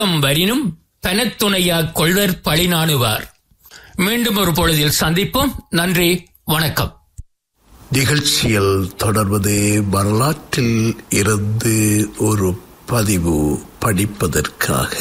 வரினும் பனத்துணையா கொள்வர் பழி நாணுவார் மீண்டும் ஒரு பொழுதில் சந்திப்போம் நன்றி வணக்கம் நிகழ்ச்சியில் தொடர்வது வரலாற்றில் இருந்து ஒரு பதிவு படிப்பதற்காக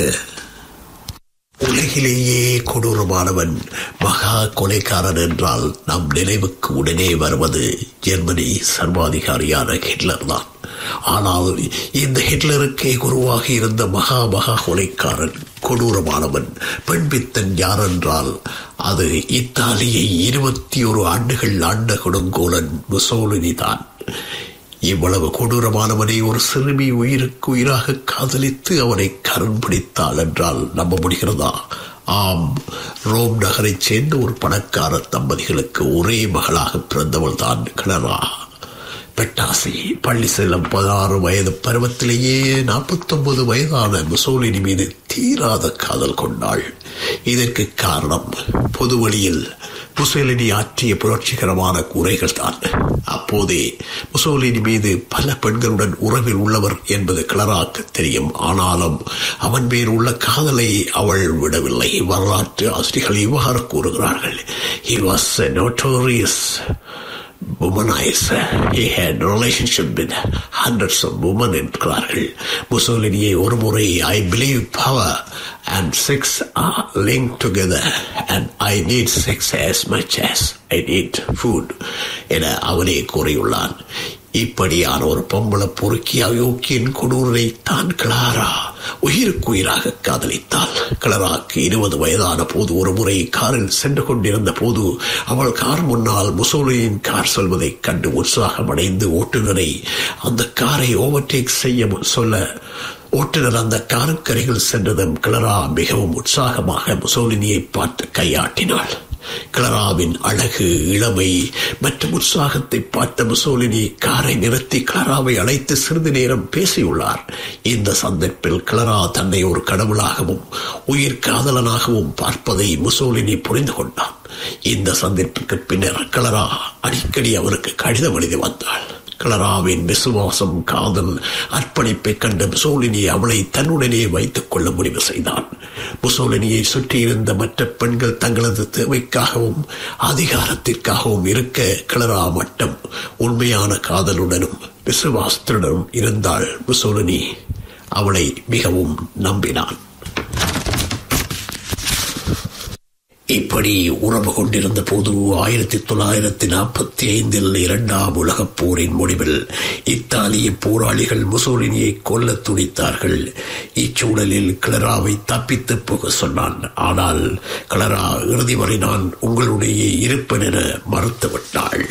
உலகிலேயே கொடூரமானவன் மகா கொலைக்காரன் என்றால் நம் நினைவுக்கு உடனே வருவது ஜெர்மனி சர்வாதிகாரியான ஹிட்லர் தான் ஆனால் இந்த ஹிட்லருக்கே குருவாக இருந்த மகா மகா கொலைக்காரன் கொடூரமானவன் பெண்பித்தன் யாரென்றால் அது இத்தாலியை இருபத்தி ஒரு ஆண்டுகள் ஆண்ட கொடுங்கோலன் முசோலினி தான் இவ்வளவு கொடூரமானவனை ஒரு சிறுமி உயிருக்கு உயிராக காதலித்து அவனை கரண் பிடித்தாள் என்றால் நம்ப முடிகிறதா ஆம் ரோம் நகரைச் சேர்ந்த ஒரு பணக்கார தம்பதிகளுக்கு ஒரே மகளாக பிறந்தவள் தான் கிளரா பெட்டாசி பள்ளி செல்லும் பதினாறு வயது பருவத்திலேயே நாற்பத்தொன்பது வயதான முசோலினி மீது தீராத காதல் கொண்டாள் இதற்கு காரணம் பொது வழியில் முசோலினி ஆற்றிய புரட்சிகரமான கூரைகள் தான் அப்போதே முசோலினி மீது பல பெண்களுடன் உறவில் உள்ளவர் என்பது கிளராக்கு தெரியும் ஆனாலும் அவன் மேல் உள்ள காதலை அவள் விடவில்லை வரலாற்று ஆசிரியர்கள் இவ்வாறு கூறுகிறார்கள் he was a notorious womanizer. He had relationship with hundreds of women என்கிறார்கள் முசோலினியை ஒரு முறை I believe power and sex are link together and I need sex as much as I need food என அவனே கூறியுள்ளான் இப்படியான ஒரு பொம்பளை பொறுக்கி அயோக்கியின் கொடூரை தான் கிளாரா உயிருக்கு உயிராக காதலித்தாள் கிளராக்கு இருபது வயதான போது ஒரு முறை காரில் சென்று கொண்டிருந்த போது அவள் கார் முன்னால் முசோலியின் கார் சொல்வதைக் கண்டு உற்சாகமடைந்து ஓட்டுநரை அந்த காரை ஓவர்டேக் செய்ய சொல்ல ஓட்டுநர் அந்த காருக்கரையில் சென்றதும் கிளரா மிகவும் உற்சாகமாக முசோலினியை பார்த்து கையாட்டினாள் கிளராவின் அழகு இளமை மற்றும் உற்சாகத்தை பார்த்த முசோலினி காரை நிறுத்தி கிளராவை அழைத்து சிறிது நேரம் பேசியுள்ளார் இந்த சந்தர்ப்பில் கிளரா தன்னை ஒரு கடவுளாகவும் உயிர் காதலனாகவும் பார்ப்பதை முசோலினி புரிந்து கொண்டான் இந்த சந்திப்பிற்கு பின்னர் கிளரா அடிக்கடி அவருக்கு கடிதம் எழுதி வந்தாள் கிளராவின் விசுவாசம் காதல் அர்ப்பணிப்பை கண்ட முசோலினி அவளை தன்னுடனே வைத்துக் கொள்ள முடிவு செய்தான் முசோலினியை சுற்றியிருந்த மற்ற பெண்கள் தங்களது தேவைக்காகவும் அதிகாரத்திற்காகவும் இருக்க கிளரா மட்டும் உண்மையான காதலுடனும் விசுவாசத்துடனும் இருந்தாள் முசோலினி அவளை மிகவும் நம்பினான் இப்படி உறவு கொண்டிருந்த போது ஆயிரத்தி தொள்ளாயிரத்தி நாற்பத்தி ஐந்தில் இரண்டாம் உலகப் போரின் முடிவில் இத்தாலிய போராளிகள் முசோலினியை கொல்ல துடித்தார்கள் இச்சூழலில் கிளராவை தப்பித்து போக சொன்னான் ஆனால் கிளரா இறுதி வரை நான் உங்களுடைய இருப்பன் என மறுத்துவிட்டாள்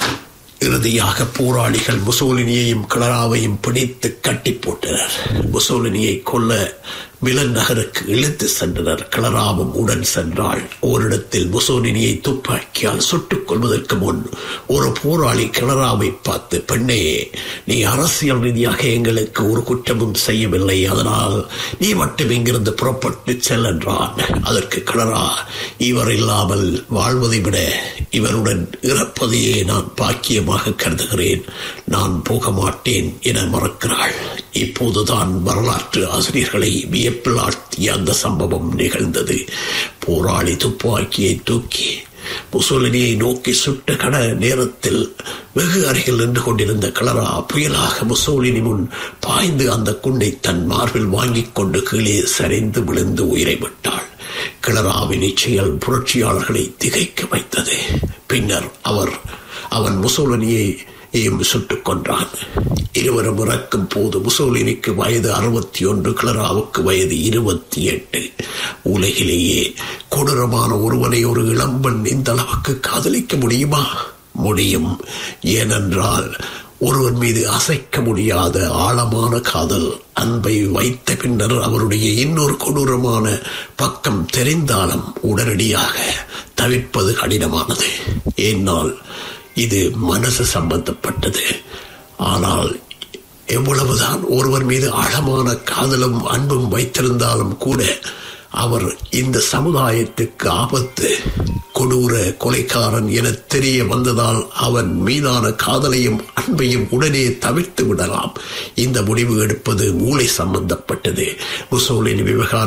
இறுதியாக போராளிகள் முசோலினியையும் கிளராவையும் பிடித்து கட்டி போட்டனர் முசோலினியை கொல்ல மிலன் நகருக்கு இழுத்து சென்றனர் கிளராவும் உடன் சென்றாள் ஓரிடத்தில் முசோலினியை துப்பாக்கியால் சுட்டுக் கொள்வதற்கு முன் ஒரு போராளி கிளராவை பார்த்து பெண்ணே நீ அரசியல் ரீதியாக எங்களுக்கு ஒரு குற்றமும் செய்யவில்லை அதனால் நீ மட்டும் இங்கிருந்து புறப்பட்டு செல் என்றான் அதற்கு கிளரா இவர் இல்லாமல் வாழ்வதை விட இவருடன் இறப்பதையே நான் பாக்கியமாக கருதுகிறேன் நான் போக மாட்டேன் என மறக்கிறாள் இப்போதுதான் வரலாற்று ஆசிரியர்களை வியப்பில் ஆழ்த்திய அந்த சம்பவம் நிகழ்ந்தது போராளி துப்பாக்கியை தூக்கி முசோலினியை நோக்கி சுட்ட கட நேரத்தில் வெகு அருகில் நின்று கொண்டிருந்த கலரா புயலாக முசோலினி முன் பாய்ந்து அந்த குண்டை தன் மார்பில் வாங்கிக் கொண்டு கீழே சரிந்து விழுந்து உயிரை விட்டாள் கிளராவின் இச்செயல் புரட்சியாளர்களை திகைக்க வைத்தது பின்னர் அவர் அவன் முசோலினியை சுட்டுக் கொன்றான் இருவரும் இறக்கும் போது முசோலினிக்கு வயது அறுபத்தி ஒன்று கிளராவுக்கு வயது இருபத்தி எட்டு உலகிலேயே கொடூரமான ஒருவனை ஒரு இளம்பெண் இந்த அளவுக்கு காதலிக்க முடியுமா முடியும் ஏனென்றால் ஒருவன் மீது அசைக்க முடியாத ஆழமான காதல் அன்பை வைத்த பின்னர் அவருடைய இன்னொரு கொடூரமான பக்கம் தெரிந்தாலும் உடனடியாக தவிர்ப்பது கடினமானது ஏனால் இது மனசு சம்பந்தப்பட்டது ஆனால் எவ்வளவுதான் ஒருவர் மீது ஆழமான காதலும் அன்பும் வைத்திருந்தாலும் கூட அவர் இந்த சமுதாயத்துக்கு ஆபத்து கொடூர கொலைக்காரன் என தெரிய வந்ததால் அவன் மீதான காதலையும் அன்பையும் உடனே தவிர்த்து விடலாம் இந்த முடிவு எடுப்பது மூளை சம்பந்தப்பட்டது முசோலினி விவகாரம்